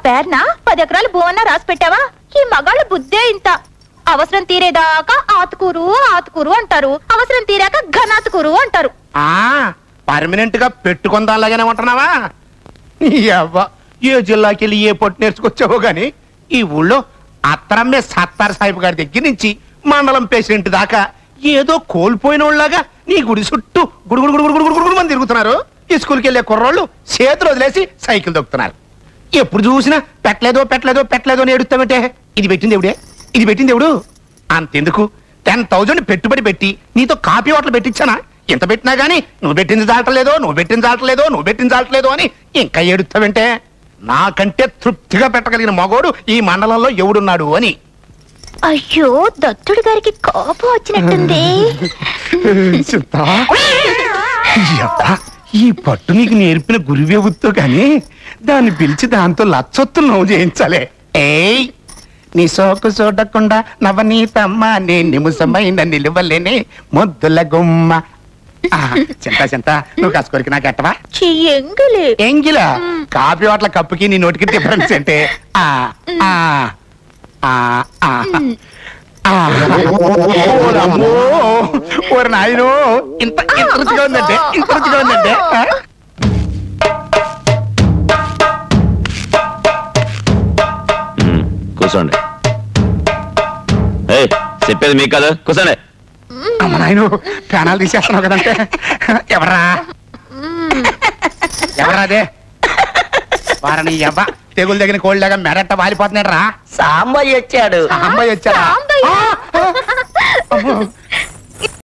పేర్న పది ఎకరాల భూమన్నా రాసి పెట్టావా ఈ మగాళ్ళ బుద్ధే ఇంత అవసరం తీరేదాకా ఆతుకూరు ఆతుకూరు అంటారు అవసరం తీరాక ఘనాతుకూరు అంటారు ఆ పర్మనెంట్ గా పెట్టుకుందాలాగానే ఉంటున్నావా ఈ అవ్వ ఏ జిల్లాకి వెళ్ళి ఏ పొట్టు నేర్చుకొచ్చావో గాని ఈ ఊళ్ళో అత్తరమ్మే సత్తార్ సాహిబ్ గారి దగ్గర నుంచి మండలం పేషెంట్ దాకా ఏదో కోల్పోయిన వాళ్ళగా నీ గుడి చుట్టూ గుడుగుడు గుడుగుడు గుడుగుడు గుడుగుడు మంది తిరుగుతున్నారు ఈ స్కూల్కి వెళ్ళే కుర్రోళ్ళు చేతులు వదిలేసి సైకిల్ దొక్కుతున్నారు ఎప్పుడు చూసినా పెట్టలేదో పెట్టలేదో పెట్టలేదో అని ఏడుస్తామంటే ఇది పెట్టింది ఎవడే ఇది పెట్టింది ఎవడు అంతెందుకు టెన్ థౌజండ్ పెట్టుబడి పెట్టి నీతో కాపీ హోటల్ పెట్టించానా ఎంత పెట్టినా గానీ నువ్వు పెట్టింది చాలట్లేదో నువ్వు పెట్టింది చాలట్లేదో నువ్వు పెట్టింది చాలట్లేదో అని ఇంకా ఏడుస్తావంటే నాకంటే తృప్తిగా పెట్టగలిగిన మగోడు ఈ మండలంలో ఎవడున్నాడు అని అయ్యో దత్తుడి గారికి కోపం వచ్చినట్టుంది చింతా యబ్బా, ఈ పట్టు నీకు నేర్పిన గురువేవుతో గాని దాన్ని పిలిచి దాంతో లచ్చొత్తులు నువ్వు చేయించాలే ఏయ్ నీ సోకు చూడకుండా నవనీతమ్మ నే నిముసమైన నిలువలేనే ముద్దుల గుమ్మ ఆ, చింత చింత నువ్వు కసుకోరికి నాకు ఎట్టవా చెయ్యంగులే ఎంగిలా కాఫీ వాట్ల కప్పుకి నీ నోటికి డిఫరెన్స్ అంటే ఆ ఆ ఆ ఆ ఆ. ఓలమ్మో, ఓరి నాయనో ఇంత ఇంత రుచిగా ఉందంటే ఇంత రుచిగా ఉందంటే ఆ? మ్మ్, కూర్చోండి ఏయ్ చెప్పేది మీకు కాదు కూర్చోండి అమ్మ నాయను ప్రాణాలు తీసేస్తున్నావు కదంటే ఎవరా ఎవరా అదే వారని ఎవ్వ తెగులు దగ్గర కోళ్ళగా మెరట్ట వాలిపోతున్నాడు రా సాంబయ్య వచ్చాడు అమ్మాయి వచ్చారా సాంబయ్య. ఆ, ఆ, అమ్మో.